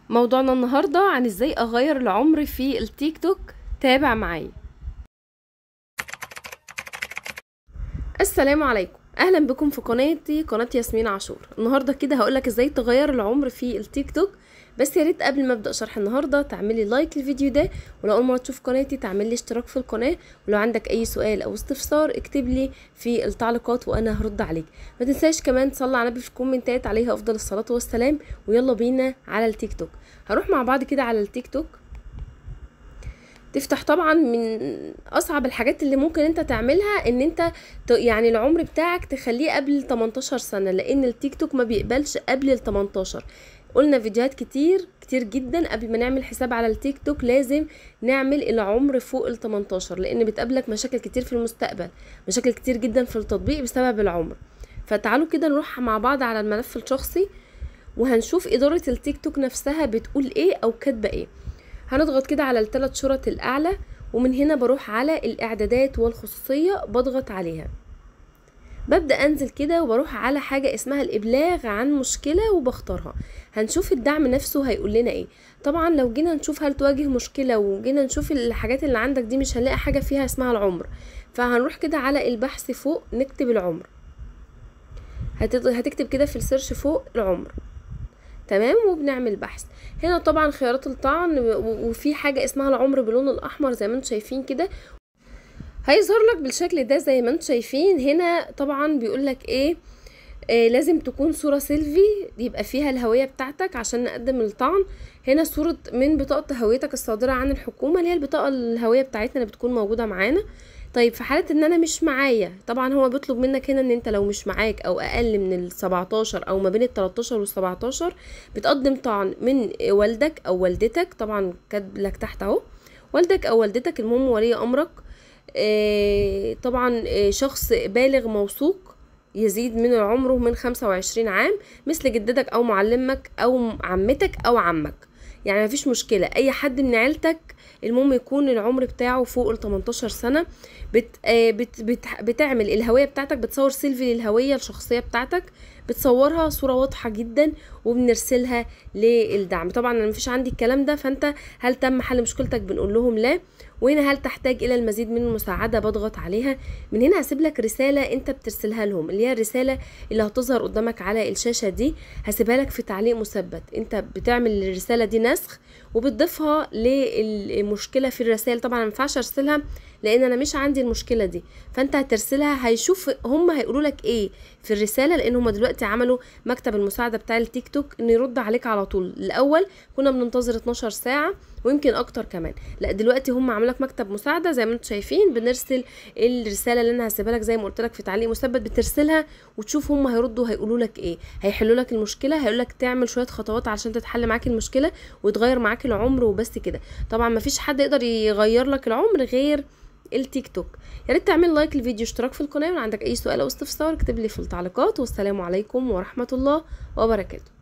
موضوعنا النهاردة عن ازاي اغير العمر في التيك توك تابع معايا السلام عليكم اهلا بكم في قناتي قناة ياسمين عاشور النهاردة كده هقولك ازاي تغير العمر في التيك توك بس يا ريت قبل ما ابدا شرح النهارده تعملي لايك للفيديو ده ولو اول مره تشوف قناتي تعملي اشتراك في القناه ولو عندك اي سؤال او استفسار اكتب لي في التعليقات وانا هرد عليك ما تنساش كمان تصلي على النبي في الكومنتات عليها افضل الصلاه والسلام ويلا بينا على التيك توك هروح مع بعض كده على التيك توك تفتح طبعا من اصعب الحاجات اللي ممكن انت تعملها ان انت يعني العمر بتاعك تخليه قبل 18 سنه لان التيك توك ما بيقبلش قبل ال 18 قلنا فيديوهات كتير كتير جدا قبل ما نعمل حساب على التيك توك لازم نعمل العمر فوق ال 18 لان بتقابلك مشاكل كتير في المستقبل مشاكل كتير جدا في التطبيق بسبب العمر فتعالوا كده نروح مع بعض على الملف الشخصي وهنشوف اداره التيك توك نفسها بتقول ايه او كاتبه ايه هنضغط كده على الثلاث شرط الاعلى ومن هنا بروح على الاعدادات والخصوصيه بضغط عليها ببدا انزل كده وبروح على حاجه اسمها الابلاغ عن مشكله وبختارها هنشوف الدعم نفسه هيقول لنا ايه طبعا لو جينا نشوف هل تواجه مشكله وجينا نشوف الحاجات اللي عندك دي مش هنلاقي حاجه فيها اسمها العمر فهنروح كده على البحث فوق نكتب العمر هتكتب كده في السيرش فوق العمر تمام وبنعمل بحث هنا طبعا خيارات الطعن وفي حاجه اسمها العمر باللون الاحمر زي ما انتم شايفين كده هيظهر لك بالشكل ده زي ما انتم شايفين هنا طبعا بيقول لك ايه آه لازم تكون صورة سيلفي يبقى فيها الهوية بتاعتك عشان نقدم الطعن هنا صورة من بطاقة هويتك الصادرة عن الحكومة اللي هي البطاقة الهوية بتاعتنا اللي بتكون موجودة معانا طيب في حالة ان انا مش معايا طبعا هو بيطلب منك هنا ان انت لو مش معاك او اقل من ال 17 او ما بين ال 13 وال 17 بتقدم طعن من والدك او والدتك طبعا كاتب لك تحت اهو والدك او والدتك المهم ولي امرك آه طبعا آه شخص بالغ موثوق يزيد من عمره من خمسة وعشرين عام مثل جدتك أو معلمك أو عمتك أو عمك يعني مفيش مشكلة أي حد من عيلتك المهم يكون العمر بتاعه فوق ال 18 سنة بت بت بت بتعمل الهوية بتاعتك بتصور سيلفي للهوية الشخصية بتاعتك بتصورها صورة واضحة جدا وبنرسلها للدعم طبعا انا مفيش عندي الكلام ده فانت هل تم حل مشكلتك بنقول لهم لا وهنا هل تحتاج الى المزيد من المساعده بضغط عليها من هنا هسيب لك رساله انت بترسلها لهم اللي هي الرساله اللي هتظهر قدامك على الشاشه دي هسيبها لك في تعليق مثبت انت بتعمل الرساله دي نسخ وبتضيفها للمشكله في الرسائل طبعا ما ينفعش ارسلها لان انا مش عندي المشكله دي فانت هترسلها هيشوف هم هيقولوا لك ايه في الرساله لان هم دلوقتي عملوا مكتب المساعده بتاع التيك توك ان يرد عليك على طول الاول كنا بننتظر 12 ساعه ويمكن اكتر كمان لا دلوقتي هم عملوا لك مكتب مساعده زي ما انتم شايفين بنرسل الرساله اللي انا هسيبها لك زي ما قلت لك في تعليق مثبت بترسلها وتشوف هم هيردوا هيقولوا لك ايه هيحلوا لك المشكله هيقول لك تعمل شويه خطوات علشان تتحل معاك المشكله ويتغير معاك العمر وبس كده طبعا ما فيش حد يقدر يغير لك العمر غير التيك توك يا ريت تعمل لايك للفيديو اشتراك في القناه ولو عندك اي سؤال او استفسار اكتب لي في التعليقات والسلام عليكم ورحمه الله وبركاته